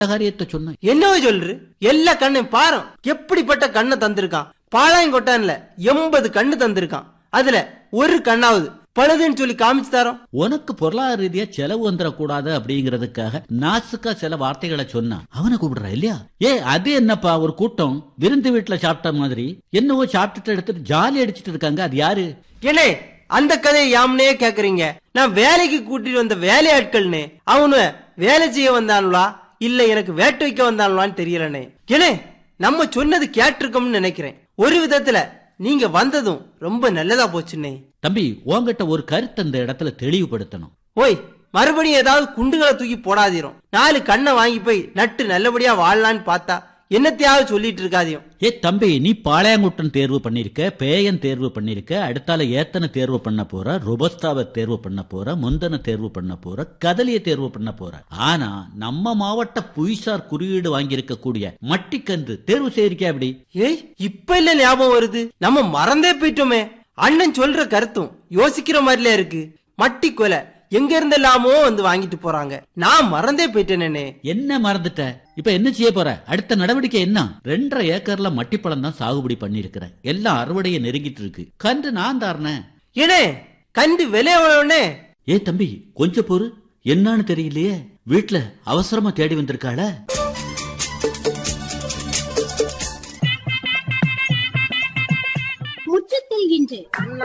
காரியத்தை சொன்ன என்னவோ சொல்று எல்லா கண்ணையும் பாரு எப்படிப்பட்ட கண்ணை தந்திருக்கான் பாளையங்கொட்டான்ல எண்பது கண்ணு தந்திருக்கான் அதுல ஒரு கண்ணாவது பழுதுன்னு சொல்லி காமிச்சு தரோம் உனக்கு பொருளாதார ரீதியா செலவு வந்துடக்கூடாது அப்படிங்கறதுக்காக நாசுக்கா சில வார்த்தைகளை சொன்னான் அவனை கூப்பிடுற இல்லையா ஏ அது என்னப்பா ஒரு கூட்டம் விருந்து வீட்டுல சாப்பிட்ட மாதிரி என்னவோ சாப்பிட்டுட்டு எடுத்துட்டு ஜாலி அடிச்சிட்டு இருக்காங்க அது யாரு ஏனே அந்த கதையை யாம்னே கேக்குறீங்க நான் வேலைக்கு கூட்டிட்டு வந்த வேலையாட்கள்னு அவனு வேலை செய்ய வந்தானுலா இல்ல எனக்கு வேட்டு வைக்க வந்தானுலான்னு தெரியலனே ஏனே நம்ம சொன்னது கேட்டிருக்கோம்னு நினைக்கிறேன் ஒரு விதத்துல நீங்க வந்ததும் ரொம்ப நல்லதா போச்சுன்னே தம்பி உன்கிட்ட ஒரு கருத்து அந்த இடத்துல தெளிவுபடுத்தணும் ஓய் மறுபடியும் ஏதாவது குண்டுகளை தூக்கி போடாதீரும் நாலு கண்ணை வாங்கி போய் நட்டு நல்லபடியா வாழலான்னு பார்த்தா என்னத்தையாவது சொல்லிட்டு இருக்காதியும் ஏ தம்பி நீ பாளையங்குட்டன் தேர்வு பண்ணிருக்க பேயன் தேர்வு பண்ணிருக்க அடுத்தால ஏத்தனை தேர்வு பண்ண போற ருபஸ்தாவை தேர்வு பண்ண போற முந்தனை தேர்வு பண்ண போற கதலிய தேர்வு பண்ண போற ஆனா நம்ம மாவட்ட புவிசார் குறியீடு வாங்கியிருக்க கூடிய மட்டிக்கன்று தேர்வு செய்திருக்கே அப்படி ஏய் இப்ப இல்ல ஞாபகம் வருது நம்ம மறந்தே போயிட்டோமே அண்ணன் சொல்ற கருத்தும் யோசிக்கிற மாதிரில இருக்கு மட்டி கொலை எங்க இருந்தெல்லாமோ வந்து வாங்கிட்டு போறாங்க நான் மறந்தே போயிட்டேனே என்ன மறந்துட்ட இப்ப என்ன செய்ய போற அடுத்த நடவடிக்கை என்ன ரெண்டரை ஏக்கர்ல மட்டிப்பழம் தான் சாகுபடி பண்ணிருக்கிற எல்லாம் அறுவடைய நெருங்கிட்டு இருக்கு கன்று நான் தாரணேன் ஏனே கண்டு விலை எவ்வளவுனே ஏ தம்பி கொஞ்சம் பொறு என்னன்னு தெரியலையே வீட்ல அவசரமா தேடி வந்திருக்காள முற்றத்தில் இன்று